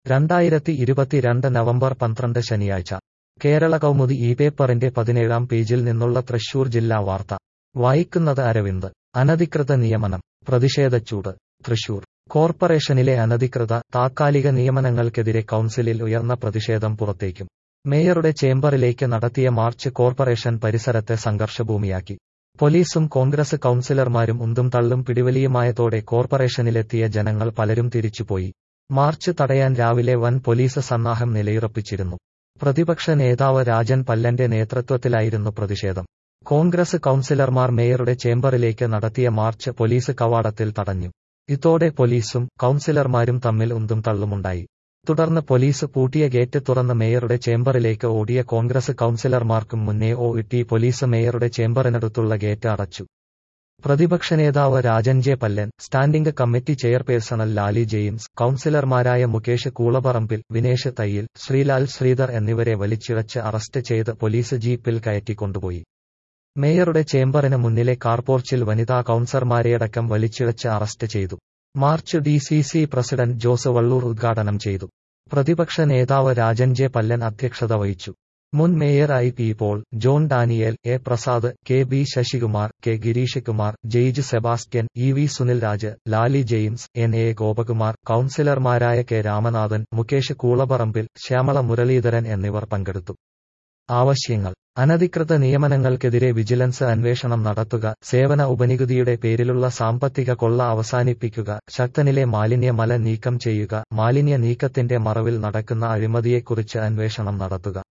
രണ്ടായിരത്തി ഇരുപത്തിരണ്ട് നവംബർ പന്ത്രണ്ട് ശനിയാഴ്ച കേരള കൗമുദി ഈ പേപ്പറിന്റെ പതിനേഴാം പേജിൽ നിന്നുള്ള തൃശൂർ ജില്ലാ വാർത്ത വായിക്കുന്നത് അരവിന്ദ് അനധികൃത നിയമനം പ്രതിഷേധച്ചൂട് തൃശൂർ കോർപ്പറേഷനിലെ അനധികൃത താത്കാലിക നിയമനങ്ങൾക്കെതിരെ കൗൺസിലിൽ ഉയർന്ന പ്രതിഷേധം പുറത്തേക്കും മേയറുടെ ചേംബറിലേക്ക് നടത്തിയ മാർച്ച് കോർപ്പറേഷൻ പരിസരത്തെ സംഘർഷഭൂമിയാക്കി പോലീസും കോൺഗ്രസ് കൗൺസിലർമാരും ഉന്തും തള്ളും പിടിവലിയുമായതോടെ കോർപ്പറേഷനിലെത്തിയ ജനങ്ങൾ പലരും തിരിച്ചുപോയി മാർച്ച് തടയാൻ രാവിലെ വൻ പോലീസ് സന്നാഹം നിലയുറപ്പിച്ചിരുന്നു പ്രതിപക്ഷ നേതാവ് രാജൻ പല്ലന്റെ നേതൃത്വത്തിലായിരുന്നു പ്രതിഷേധം കോൺഗ്രസ് കൗൺസിലർമാർ മേയറുടെ ചേംബറിലേക്ക് നടത്തിയ മാർച്ച് പോലീസ് കവാടത്തിൽ തടഞ്ഞു ഇതോടെ പോലീസും കൗൺസിലർമാരും തമ്മിൽ ഉന്തും തള്ളുമുണ്ടായി തുടർന്ന് പോലീസ് പൂട്ടിയ ഗേറ്റ് തുറന്ന് മേയറുടെ ചേംബറിലേക്ക് ഓടിയ കോൺഗ്രസ് കൗൺസിലർമാർക്കും മുന്നേ ഓ ഇട്ടി പോലീസ് മേയറുടെ ചേംബറിനടുത്തുള്ള ഗേറ്റ് അടച്ചു പ്രതിപക്ഷ നേതാവ് Rajan J Pallan standing committee ചെയർപേഴ്സണൽ ലാലി ജെയിംസ് കൗൺസിലർമാരായ മുകേഷ് കൂളപറമ്പിൽ വിനേഷ് തയ്യിൽ ശ്രീലാൽ ശ്രീധർ എന്നിവരെ വലിച്ചിഴച്ച് അറസ്റ്റ് ചെയ്ത് പോലീസ് ജീപ്പിൽ കയറ്റിക്കൊണ്ടുപോയി മേയറുടെ ചേംബറിന് മുന്നിലെ കാർപോർച്ചിൽ വനിതാ കൗൺസർമാരെയടക്കം വലിച്ചിഴച്ച് അറസ്റ്റ് ചെയ്തു march D C C president Jose Valloor ഉദ്ഘാടനം ചെയ്തു പ്രതിപക്ഷ നേതാവ് രാജൻ ജെ പല്ലൻ അധ്യക്ഷത വഹിച്ചു മുൻ mayor I P Paul John Daniel A Prasad K B Sasikumar K Girish Kumar ജെയ്ജ് Sebastian E V Sunil Raj Lali James N A Gopakumar കൌൺസിലർമാരായ കെ രാമനാഥൻ മുകേഷ് കൂളപറമ്പിൽ ശ്യാമള മുരളീധരൻ എന്നിവർ പങ്കെടുത്തു ആവശ്യങ്ങൾ അനധികൃത നിയമനങ്ങൾക്കെതിരെ വിജിലൻസ് അന്വേഷണം നടത്തുക സേവന ഉപനികുതിയുടെ പേരിലുള്ള സാമ്പത്തിക കൊള്ള അവസാനിപ്പിക്കുക ശക്തനിലെ മാലിന്യ മല നീക്കം ചെയ്യുക മാലിന്യ നീക്കത്തിന്റെ മറവിൽ നടക്കുന്ന അഴിമതിയെക്കുറിച്ച് അന്വേഷണം നടത്തുക